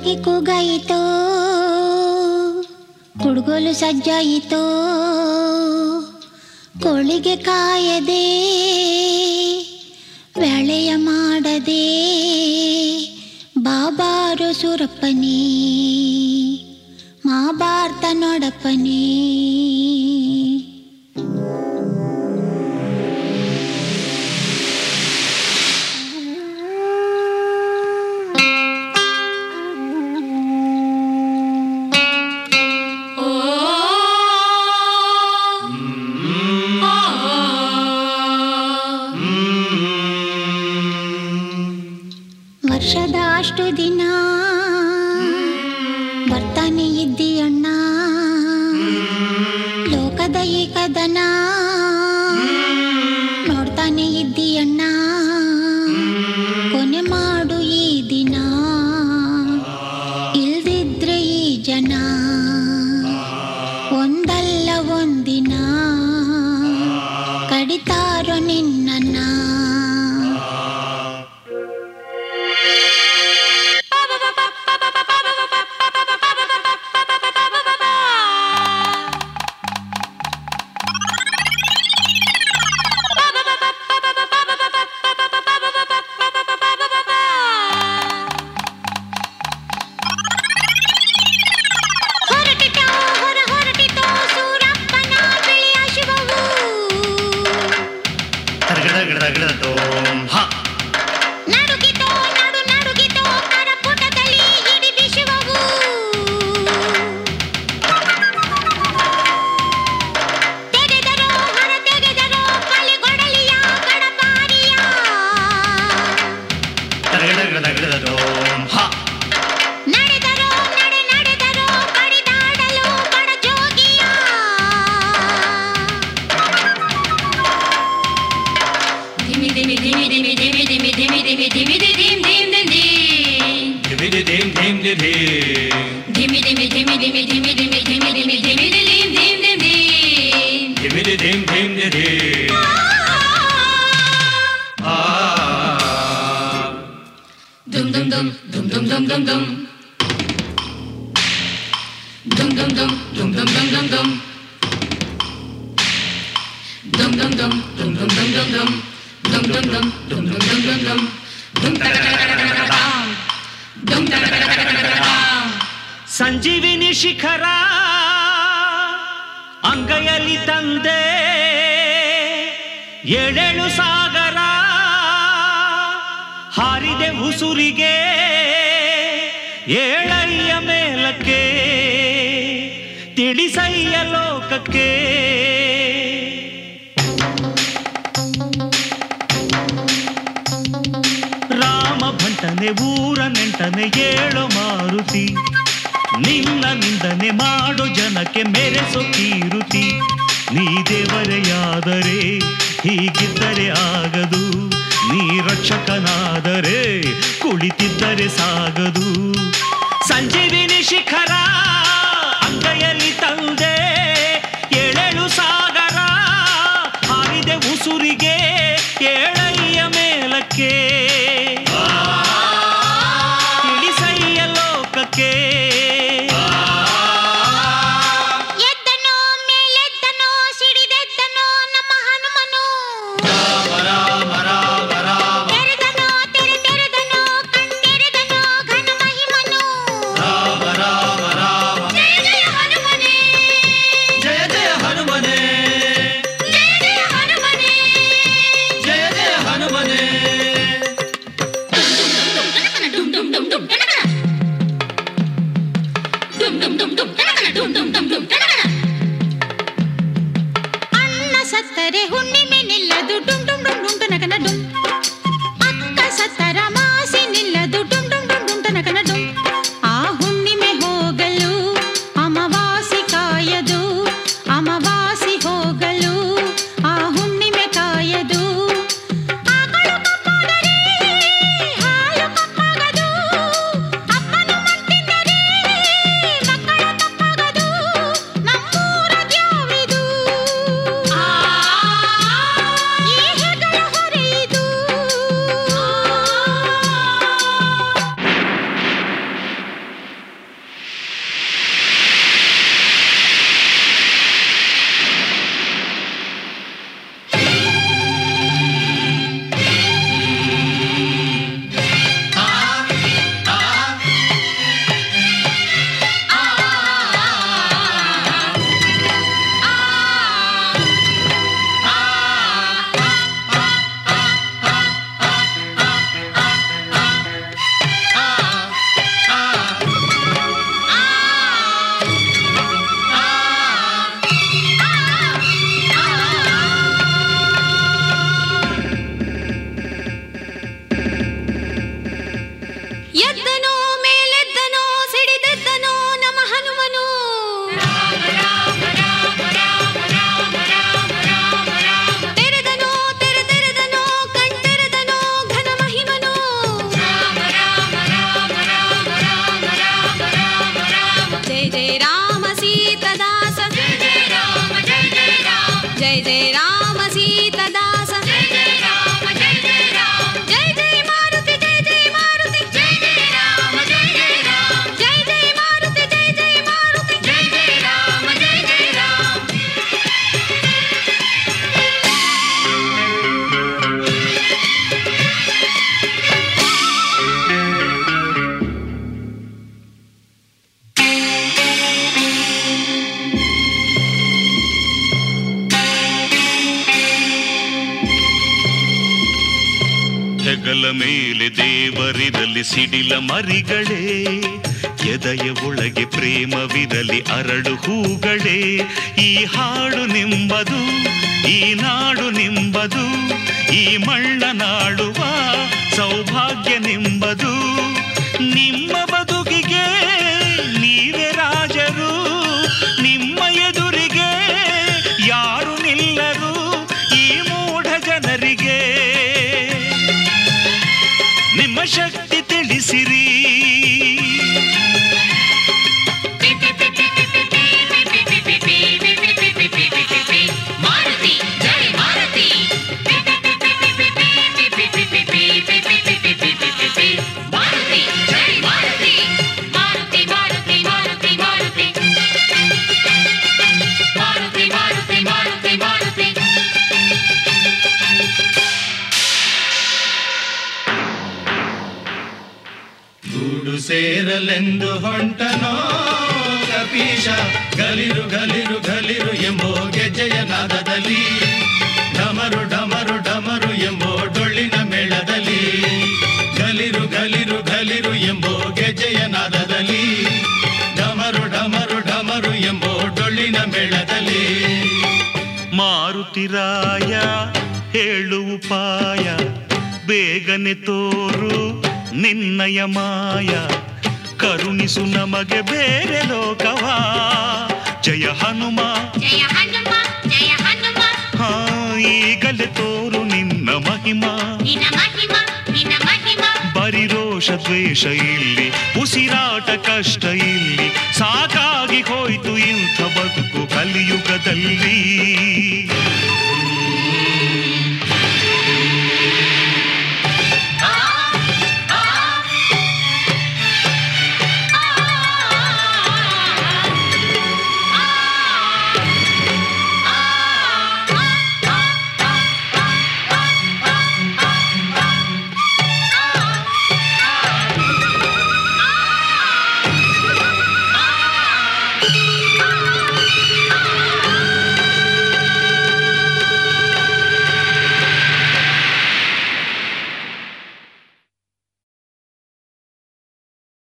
ಪಲ್ಲಕ್ಕಿ ಕೂಗಾಯಿತೋ ಕುಡ್ಗೋಲು ಸಜ್ಜಾಯಿತೋ ಕೋಳಿಗೆ ಕಾಯದೆ ವ್ಯಾಳೆಯ ಮಾಡದೆ ಬಾಬಾರು ಸುರಪ್ಪನೇ ಮಾಬಾರ್ತ ನೋಡಪ್ಪನೇ ವರ್ಷದ ಅಷ್ಟು ದಿನ ಬರ್ತಾನೆ ಇದ್ದೀಯಣ್ಣ ಲೋಕದ ಈ ಕದನ ನೋಡ್ತಾನೆ ಇದ್ದೀಯಣ್ಣ ಕೊನೆ ಮಾಡು ಈ ದಿನ ಇಲ್ದಿದ್ರೆ ಈ ಜನ ಒಂದಲ್ಲ ಒಂದಿನ ಕಡಿತಾರೋ ನಿನ್ನನ್ನ ಹೊರಟಿತೋ ಹೊರ ಹೊರಟಿತೋ ಸೂರಪ್ಪನ ಬಿಳಿಯ ಶಿವವು ತರಗಡಗಡಗಡದೋಂ ಹ ನಡುಗಿತೋ ನಡು ನಡುಗಿತೋ ಕರಪುಟದಲ್ಲಿ ಹಿಡಿದಿ ಶಿವವು ತೆಗೆದರೋ ಹೊರ ತೆಗೆದರೋ ಕಲಿಗೊಡಲಿಯ ಗಡಪಾರಿಯ ತರಗಡಗಡಗಡದೋಂ ಹ ನಡೆದರೋ ನಡೆ ನಡೆದರೋ ಕಡಿದಾಡಲು ಬಡ ಜೋಗಿಯ ಧಿಮಿ ಧಿಮಿ ಧಿಮಿ ಧಿಮಿ ಧಿಮಿ ಧಿಮಿ ಧಿಮಿ ಧಿಮಿ ಧಿಮಿ ಧಿ ಧಿಮ್ ಧಿಮ್ ಧಿಮ್ ಧೀ. ಧಿಮಿದಿ ಧಿಮ್ ಧಿಮ್ ದಿ ಧೀ ಧಿಮಿ ಧಿಮಿ ಧಿಮಿ ಧಿಮಿ ಧಿಮಿ ಧಿಮಿ ಧಿಮಿ ಧಿಮಿ ಧಿಮಿ ಧಿ ಧಿಮ್ ಧಿಮ್ ಧಿಮ್ ಧೀ. ಧಿಮಿದಿ ಧಿಮ್ ಧಿಮ್ ದಿ ಧೀ ಆ ದುಮ್ ದುಮ್ ದುಮ್ ದುಮ್ ದುಮ್ ದುಮ್ ದುಮ್ ದುಮ್. ದುಮ್ ದುಮ್ ದುಮ್ ದುಮ್ ದುಮ್ ದುಮ್ ದುಮ್ ದುಮ್. ದುಮ್ ದುಮ್ ದುಮ್ ದುಮ್ ದುಮ್ ದುಮ್ ದುಮ್ ದುಮ್. ದುಮ್ ದುಮ್ ದುಮ್ ದುಮ್ ದುಮ್ ದುಮ್ ದುಮ್ ದುಮ್. ದುಮ್ ತಗಡಗಡಗಡಗಡಗಡಾಂ. ದುಮ್ ತಗಡಗಡಗಡಗಡಗಡಾಂ. ಸಂಜೀವಿನಿ ಶಿಖರ ಅಂಗೈಯಲ್ಲಿ ತಂದೆ ಏಳೇಳು ಸಾಗರ ಹಾರಿದೆ ಉಸುರಿಗೆ ಏಳಯ್ಯ ಮೇಲಕ್ಕೆ ತಿಳಿಸಯ್ಯ ಲೋಕಕ್ಕೆ ರಾಮ ಭಂಟನೆ ಊರ ನೆಂಟನೆ ಏಳೋ ಮಾರುತಿ ನಿನ್ನ ನಿಂದನೆ ಮಾಡೋ ಜನಕ್ಕೆ ಮೆರೆಸೋ ಕೀರುತಿ ನೀ ದೇವರೆಯಾದರೆ ಹೀಗಿದ್ದರೆ ಆಗದು ನೀ ರಕ್ಷಕನಾದರೆ ಕುಳಿತಿದ್ದರೆ ಸಾಗದು ಸಂಜೀವಿನಿ ಶಿಖರ ಅಂಗೈಯಲ್ಲಿ ತಂದೆ ಏಳೆಳು ಸಾಗರ ಹಾರಿದೆ ಉಸುರಿಗೆ ಏಳಯ್ಯ ಮೇಲಕ್ಕೆ ತಿಳಿಸಯ್ಯ ಲೋಕಕ್ಕೆ ಎದ್ದನೋ ಮೇಲೆದ್ದನೋ ಸಿಡಿದೆದ್ದನೋ ನಮ್ಮ ಹನುಮನು ತೆರೆದನೋ ತೆರೆ ತೆರೆದನೋ ಕಣ್ಣೆರೆದನೋ ಘನ ಮಹಿಮನು ಜಯ ಜಯ ಹನುಮನೇ ಜಯ ಜಯ ಹನುಮನೇ ಮೇಲೆ ದೇವರಿರಲಿ ಸಿಡಿಲ ಮರಿಗಳೇ ಎದೆಯ ಒಳಗೆ ಪ್ರೇಮವಿರಲಿ ಅರಳು ಹೂಗಳೇ ಈ ಹಾಡು ನಿಂಬದು ಈ ನಾಡು ನಿಂಬದು ಈ ಮಳ್ಳ ನಾಡುವ ಸೌಭಾಗ್ಯ ನಿಂಬದು ನಿಮ್ಮ ಬದುಕಿಗೆ ನೀವೇ ರಾಜರು ನಿಮ್ಮ ಎದುರಿಗೆ ಯಾರು ನಿಲ್ಲರು ಈ ಮೂಢ ಜನರಿಗೆ ನಿಮ್ಮ ಶಕ್ತಿ ತಿಳಿಸಿರಿ ಮಾರುತಿ ಜೈ ಮಾರುತಿ ಮಾರುತಿ ಜೈ ಮಾರುತಿ ಮಾರುತಿ ಮಾರುತಿ ಮಾರುತಿ ಮಾರುತಿ ಮಾರುತಿ ಮಾರುತಿ ಮಾರುತಿ ಮಾರುತಿ ಗೂಡು ಸೇರಲೆಂದು ಹೊಂಟನೋ ಕಪೀಶ ಗಲಿರು ಗಲಿರು ಗಲಿರು ಎಂಬೋ ಗೆಜ್ಜೆಯ ನಾದದಲ್ಲಿ ಡಮರು ಡಮರು ಡಮರು ಎಂಬೋ ಡೊಳ್ಳಿನ ಮೇಳದಲ್ಲಿ ಗಲಿರು ಗಲಿರು ಗಲಿರು ಎಂಬೋ ಗೆಜ್ಜೆಯ ನಾದದಲ್ಲಿ ಡಮರು ಡಮರು ಡಮರು ಎಂಬೋ ಡೊಳ್ಳಿನ ಮೇಳದಲ್ಲಿ ಮಾರುತಿರಾಯ ಹೇಳು ಉಪಾಯ ಬೇಗನೆ ತೋರು ನಿನ್ನಯ ಮಾಯ ಕರುಣಿಸು ನಮಗೆ ಬೇರೆ ಲೋಕವಾ ಜಯ ಹನುಮ ಜಯ ಹನುಮ ಜಯ ಹನುಮ ಹಾ ಈಗಲೇ ತೋರು ನಿನ್ನ ಮಹಿಮಾ ನಿನ್ನ ಮಹಿಮ ನಿನ್ನ ಮಹಿಮ ಬರಿ ರೋಷ ದ್ವೇಷ ಇಲ್ಲಿ ಉಸಿರಾಟ ಕಷ್ಟ ಇಲ್ಲಿ ಸಾಕಾಗಿ ಹೋಯ್ತು ಇಂಥ ಬದುಕು ಕಲಿಯುಗದಲ್ಲಿ